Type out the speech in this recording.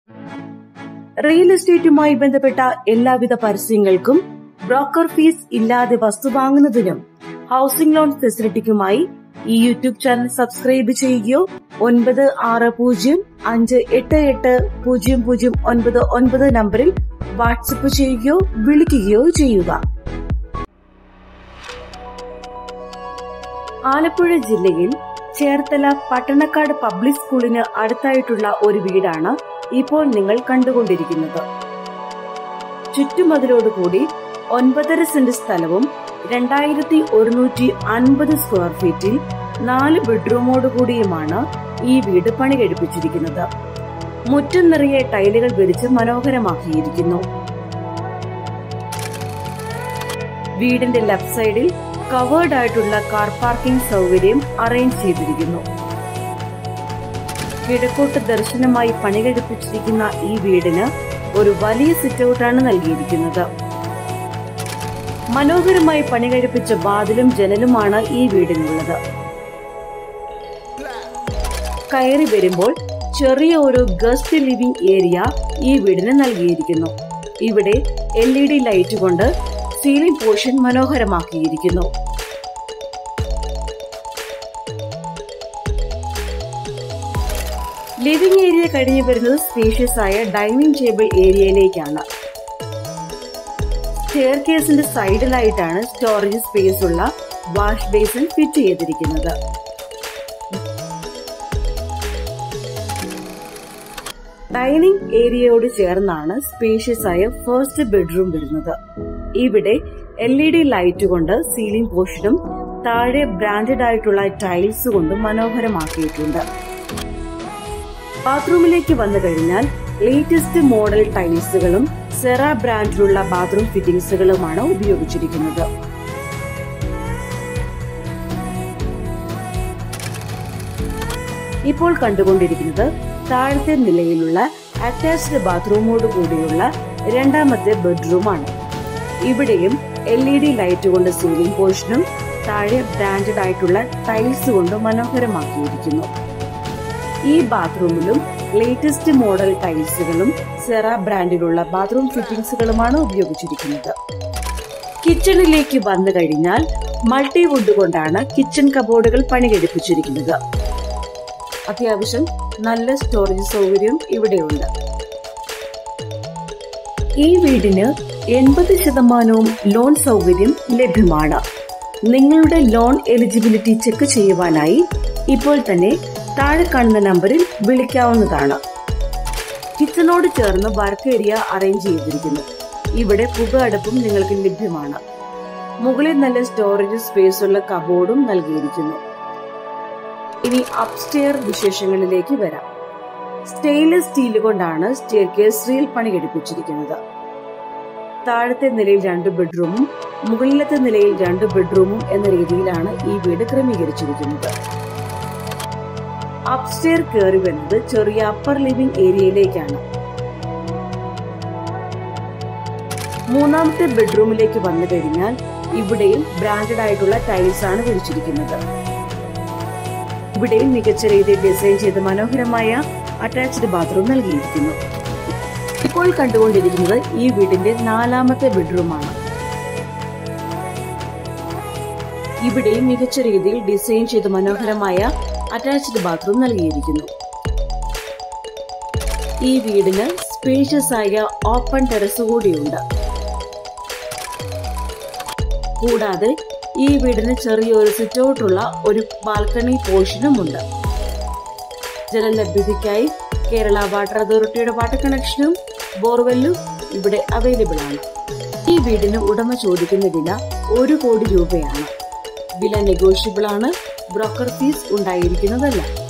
real എസ്റ്റേറ്റുമായി ബന്ധപ്പെട്ട എല്ലാവിധ പരസ്യങ്ങൾക്കും broker fees ഇല്ലാതെ വസ്തു വാങ്ങുന്നതിനും ഹൗസിംഗ് ലോൺ ഫെസിലിറ്റിക്കുമായി ഈ യൂട്യൂബ് ചാനൽ സബ്സ്ക്രൈബ് ചെയ്യുകയോ ഒൻപത് ആറ് പൂജ്യം അഞ്ച് എട്ട് എട്ട് പൂജ്യം പൂജ്യം ഒൻപത് ഒൻപത് നമ്പറിൽ വാട്സപ്പ് ചെയ്യുകയോ വിളിക്കുകയോ ചെയ്യുക ആലപ്പുഴ ജില്ലയിൽ ചേർത്തല പട്ടണക്കാട് പബ്ലിക് സ്കൂളിന് അടുത്തായിട്ടുള്ള ഒരു വീടാണ് ഇപ്പോൾ നിങ്ങൾ കണ്ടുകൊണ്ടിരിക്കുന്നത് ചുറ്റുമതിലോടുകൂടി ഒൻപതര സെന്റ് സ്ഥലവും രണ്ടായിരത്തി ഒരുന്നൂറ്റി അൻപത് സ്ക്വയർ ഫീറ്റിൽ നാല് ബെഡ്റൂമോട് കൂടിയുമാണ് ഈ വീട് പണി കഴിപ്പിച്ചിരിക്കുന്നത് മുറ്റം നിറയെ ടൈലുകൾ വിരിച്ച് മനോഹരമാക്കിയിരിക്കുന്നു വീടിന്റെ ലെഫ്റ്റ് സൈഡിൽ കവേർഡ് ആയിട്ടുള്ള കാർ പാർക്കിംഗ് സൗകര്യം അറേഞ്ച് ചെയ്തിരിക്കുന്നു കിഴക്കോട്ട് ദർശനമായി പണി കഴിപ്പിച്ചിരിക്കുന്ന ഈ വീടിന് ഒരു വലിയ സിറ്റ് ഔട്ടാണ് നൽകിയിരിക്കുന്നത് മനോഹരമായി പണി കഴിപ്പിച്ച വാതിലും ജനലുമാണ് ഈ വീടിനുള്ളത് കയറി വരുമ്പോൾ ചെറിയ ഒരു ഗസ്റ്റ് ലിവിംഗ് ഏരിയ ഈ വീടിന് നൽകിയിരിക്കുന്നു ഇവിടെ എൽ ഇ ഡി ലൈറ്റ് കൊണ്ട് സീലിംഗ് പോർഷൻ മനോഹരമാക്കിയിരിക്കുന്നു ലിവിംഗ് ഏരിയ കഴിഞ്ഞു വരുന്നത് സ്പേഷ്യസ് ആയ ഡൈനിങ് ടേബിൾ ഏരിയയിലേക്കാണ് സ്റ്റെയർ കേസിന്റെ സൈഡിലായിട്ടാണ് സ്റ്റോറേജ് സ്പേസ് ഉള്ള വാഷ് ബേസിൻ ഫിറ്റ് ചെയ്തിരിക്കുന്നത് ഡൈനിങ് ഏരിയയോട് ചേർന്നാണ് സ്പേഷ്യസ് ആയ ഫസ്റ്റ് ബെഡ്റൂം വരുന്നത് ഇവിടെ എൽ ഇ ഡി ലൈറ്റ് കൊണ്ട് സീലിംഗ് പോർഷനും താഴെ ബ്രാൻഡഡ് ആയിട്ടുള്ള ടൈൽസ് കൊണ്ട് മനോഹരമാക്കിയിട്ടുണ്ട് ബാത്റൂമിലേക്ക് വന്നു കഴിഞ്ഞാൽ ലേറ്റസ്റ്റ് മോഡൽ ടൈൽസുകളും സെറ ബ്രാൻഡിലുള്ള ബാത്റൂം ഫിറ്റിംഗ്സുകളുമാണ് ഉപയോഗിച്ചിരിക്കുന്നത് ഇപ്പോൾ കണ്ടുകൊണ്ടിരിക്കുന്നത് താഴത്തെ നിലയിലുള്ള അറ്റാച്ച്ഡ് ബാത്റൂമോട് കൂടിയുള്ള രണ്ടാമത്തെ ബെഡ്റൂമാണ് ഇവിടെയും എൽ ഇ ഡി ലൈറ്റ് കൊണ്ട് സീലിംഗ് പോർഷനും താഴെ ബ്രാൻഡഡ് ആയിട്ടുള്ള ടൈൽസ് കൊണ്ട് മനോഹരമാക്കിയിരിക്കുന്നു ഈ ബാത്റൂമിലും ലേറ്റസ്റ്റ് മോഡൽ ടൈൽസുകളും സെറ ബ്രാൻഡിലുള്ള ബാത്റൂം ഫിറ്റിംഗ്സുകളുമാണ് ഉപയോഗിച്ചിരിക്കുന്നത് കിച്ചണിലേക്ക് വന്നു കഴിഞ്ഞാൽ മൾട്ടി വുഡ് കൊണ്ടാണ് കിച്ചൺ കബോർഡുകൾ പണി കഴിപ്പിച്ചിരിക്കുന്നത് അത്യാവശ്യം നല്ല സ്റ്റോറേജ് സൗകര്യം ഇവിടെയുണ്ട് ഈ വീടിന് എൺപത് ശതമാനവും ലോൺ സൗകര്യം ലഭ്യമാണ് നിങ്ങളുടെ ലോൺ എലിജിബിലിറ്റി ചെക്ക് ചെയ്യുവാനായി ഇപ്പോൾ തന്നെ താഴെ കാണുന്ന നമ്പറിൽ വിളിക്കാവുന്നതാണ് കിച്ചണോട് ചേർന്ന് വർക്ക് ഏരിയ അറേഞ്ച് ചെയ്തിരിക്കുന്നു ഇവിടെ പുക അടുപ്പും നിങ്ങൾക്ക് ലഭ്യമാണ് മുകളിൽ നല്ല സ്റ്റോറേജ് സ്പേസ് ഉള്ള കബോർഡും നൽകിയിരിക്കുന്നു ഇനി അപ്സ്റ്റെയർ വിശേഷങ്ങളിലേക്ക് വരാം സ്റ്റെയിൻലെസ് സ്റ്റീൽ കൊണ്ടാണ് സ്റ്റെയർ കേസറിയിൽ പണി കഴിപ്പിച്ചിരിക്കുന്നത് താഴത്തെ നിലയിൽ രണ്ട് ബെഡ്റൂമും മുകളിലത്തെ നിലയിൽ രണ്ട് ബെഡ്റൂമും എന്ന രീതിയിലാണ് ഈ വീട് ക്രമീകരിച്ചിരിക്കുന്നത് അപ്സ്റ്റെയർ കയറി വരുന്നത് ചെറിയ അപ്പർ ലിവിംഗ് ഏരിയയിലേക്കാണ് മൂന്നാമത്തെ ബെഡ്റൂമിലേക്ക് വന്നു കഴിഞ്ഞാൽ ഇവിടെയും ബ്രാൻഡഡ് ആയിട്ടുള്ള ടൈൽസ് ആണ് വിരിച്ചിരിക്കുന്നത് ഇവിടെയും മികച്ച രീതിയിൽ ഡിസൈൻ ചെയ്ത് മനോഹരമായ അറ്റാച്ച്ഡ് ബാത്റൂം നൽകിയിരിക്കുന്നു ഇപ്പോൾ കണ്ടുകൊണ്ടിരിക്കുന്നത് ഈ വീടിന്റെ നാലാമത്തെ ബെഡ്റൂമാണ് ഇവിടെയും മികച്ച രീതിയിൽ ഡിസൈൻ ചെയ്ത് മനോഹരമായ അറ്റാച്ച്ഡ് ബാത്റൂം നൽകിയിരിക്കുന്നു ഈ വീടിന് സ്പേഷ്യസ് ആയ ഓപ്പൺ ടെറസ് കൂടിയുണ്ട് കൂടാതെ ഈ വീടിന് ചെറിയൊരു സിറ്റൗട്ടുള്ള ഒരു ബാൽക്കണി പോർഷനും ഉണ്ട് ജലലഭ്യതയ്ക്കായി കേരള വാട്ടർ അതോറിറ്റിയുടെ വാട്ടർ കണക്ഷനും ബോർവെല്ലും ഇവിടെ അവൈലബിൾ ആണ് ഈ വീടിന് ഉടമ ചോദിക്കുന്ന വില ഒരു കോടി രൂപയാണ് വില നെഗോഷ്യബിൾ ആണ് ബ്രോക്കർ ഫീസ് ഉണ്ടായിരിക്കുന്നതല്ല